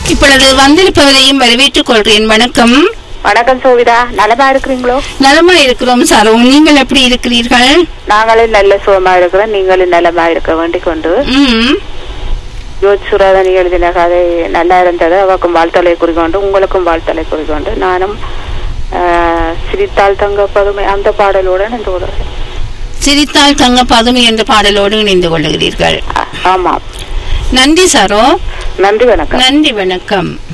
இப்பொழுது வந்திருப்பவரையும் வரவேற்றுக் கொள்கிறேன் வணக்கம் வணக்கம் சோவிதா நலமா இருக்கிறீங்களோ நலமா இருக்கிறோம் சாரும் நீங்கள் எப்படி இருக்கிறீர்கள் நாங்களும் நல்ல சுகமா இருக்கிறோம் நீங்களும் நலமா இருக்க வேண்டிக் கொண்டு ம் ஜோத் சுராதனி எழுதின கதை நல்லா இருந்தது அவருக்கும் வாழ்த்தலை குறிக்கொண்டு உங்களுக்கும் வாழ்த்தலை குறிக்கொண்டு நானும் ஆஹ், சிரித்தால் தங்க பதுமை அந்த பாடலுடன் இந்த உலகம் சிரித்தால் தங்க பதுமை என்ற பாடலோடு இணைந்து கொள்ளுகிறீர்கள் ஆமாம் நன்றி சாரோ நன்றி வணக்கம் நன்றி வணக்கம்